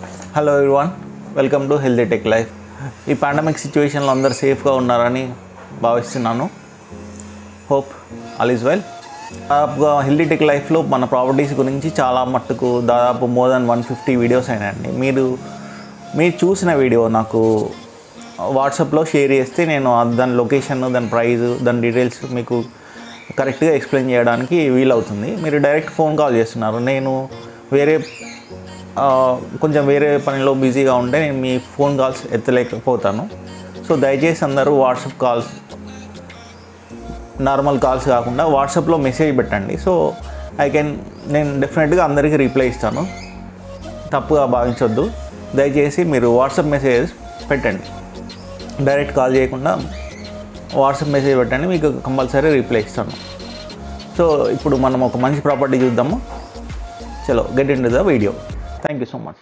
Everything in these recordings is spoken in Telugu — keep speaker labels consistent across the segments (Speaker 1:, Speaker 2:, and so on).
Speaker 1: Hello everyone welcome to healthy tech life ఈ పాండమిక్ సిచ్యువేషన్లో అందరు సేఫ్గా ఉన్నారని భావిస్తున్నాను హోప్ ఆల్ ఈజ్ వెల్ దాదాపుగా హెల్దీ టెక్ లైఫ్లో మన ప్రాపర్టీస్ గురించి చాలా మట్టుకు దాదాపు more than one fifty videos అయినాయండి మీరు మీరు చూసిన వీడియో నాకు వాట్సాప్లో షేర్ చేస్తే నేను ఆ దాని లొకేషన్ దాని ప్రైస్ దాని డీటెయిల్స్ మీకు కరెక్ట్గా ఎక్స్ప్లెయిన్ చేయడానికి వీలవుతుంది మీరు డైరెక్ట్ ఫోన్ కాల్ చేస్తున్నారు నేను వేరే ఆ, కొంచెం వేరే పనిలో బిజీగా ఉంటే నేను మీ ఫోన్ కాల్స్ ఎత్తలేకపోతాను సో దయచేసి అందరూ వాట్సాప్ కాల్స్ నార్మల్ కాల్స్ కాకుండా వాట్సాప్లో మెసేజ్ పెట్టండి సో ఐ కెన్ నేను డెఫినెట్గా అందరికీ రిప్లై ఇస్తాను తప్పుగా భావించొద్దు దయచేసి మీరు వాట్సాప్ మెసేజ్ పెట్టండి డైరెక్ట్ కాల్ చేయకుండా వాట్సాప్ మెసేజ్ పెట్టండి మీకు కంపల్సరీ రిప్లై ఇస్తాను సో ఇప్పుడు మనం ఒక మంచి ప్రాపర్టీ చూద్దాము చలో get into the video thank you so much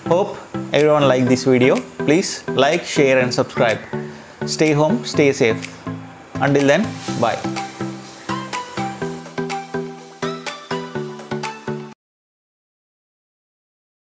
Speaker 1: Hope everyone like this video. Please like, share and subscribe. Stay home, stay safe. Until then, bye.